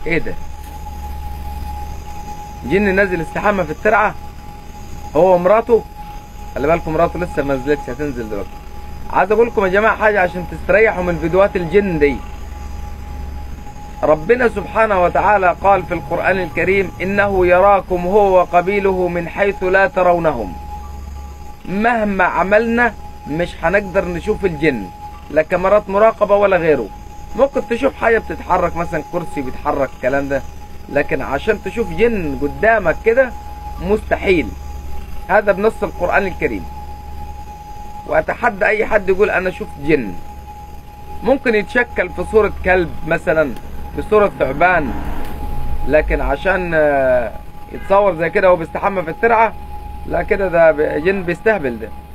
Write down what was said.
ايه ده جن نازل استحمى في الترعه هو ومراته خلي بالكم مراته لسه ما نزلتش هتنزل دلوقتي عايز اقول لكم يا جماعه حاجه عشان تستريحوا من فيديوهات الجن دي ربنا سبحانه وتعالى قال في القرآن الكريم إنه يراكم هو وقبيله من حيث لا ترونهم مهما عملنا مش هنقدر نشوف الجن لا كاميرات مراقبة ولا غيره ممكن تشوف حاجة بتتحرك مثلا كرسي بيتحرك الكلام ده لكن عشان تشوف جن قدامك كده مستحيل هذا بنص القرآن الكريم وأتحدى أي حد يقول أنا شفت جن ممكن يتشكل في صورة كلب مثلا في صورة ثعبان لكن عشان آه، يتصور زي كده وهو بيستحمى في الترعة لا كده ده جن بيستهبل ده